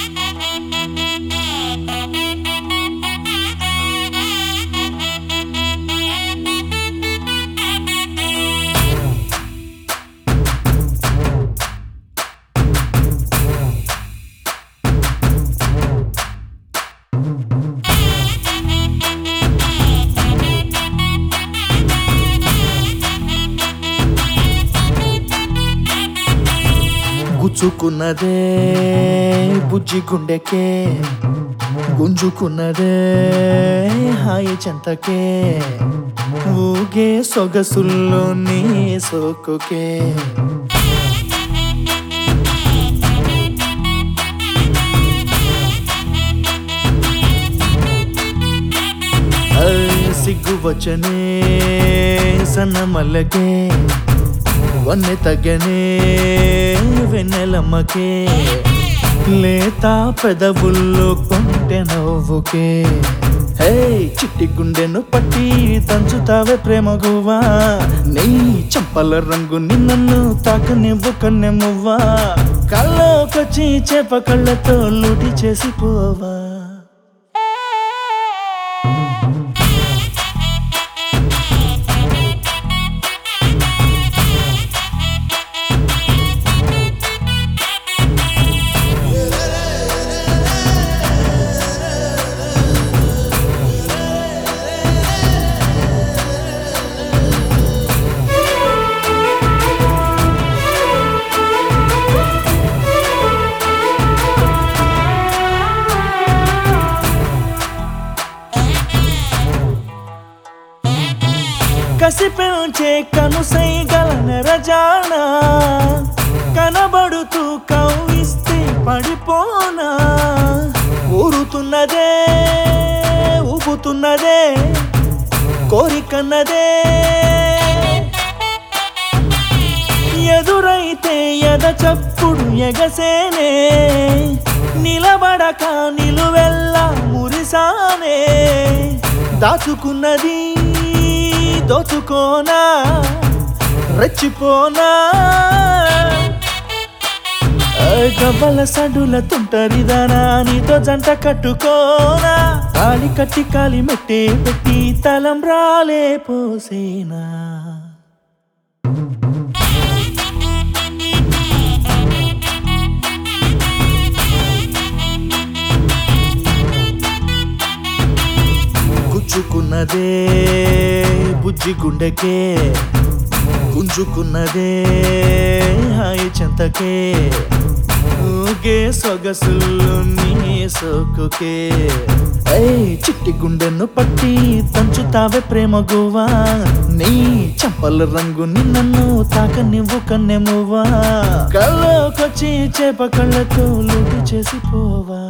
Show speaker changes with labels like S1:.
S1: గుచ్చుకున్నదే బుజ్జి గుండెకే గుంజుకున్నదే హాయి చెంతకే ఊగే సొగసుల్లో నీ సోకుకే అయ్ సిగ్గు వచ్చనే సన్న మల్లకే వన్నె తగ్గనే వెన్నెలమ్మకే లేత పెదవుల్లో కొంటె నవ్వుకే హే చిట్టి గుండెను పట్టి దంచుతావే ప్రేమ గువ్వా నీ చంపల రంగు నిన్నను తాకనివ్వు కన్నెమువ్వా కళ్ళకొచ్చి చేప కళ్ళతో లూటి చేసి పోవా కసి పెంచే కనుసై గల నెరజానా కనబడుతూ కవ్విస్తే పడిపోనా ఊరుతున్నదే ఊపుతున్నదే కోరికన్నదే ఎదురైతే ఎద చప్పుడు ఎగసేనే నిలబడక నిలువెల్లా మురిసానే దాచుకున్నది దోచుకోనా రెచ్చిపోనా గవ్వల సడుల తుంటరిదానా నీతో జంట కట్టుకోనా తాళి కట్టి కాలి మెట్టే పెట్టి తలం రాలే పోసేనా గుచ్చుకున్నదే బుజ్జి గుండెకే గుంజుకున్నదే హాయి చెంతకే ఊగే సొగసుల్లో నీ సోకుకే ఏయ్ చిట్టి గుండెను పట్టి దంచుతావే ప్రేమ గువ్వా నీ చంపల రంగు నిన్నను తాకనివ్వు కన్నెమువ్వా కళ్ళకొచ్చి చేప కళ్ళతో లూటి చేసి పోవా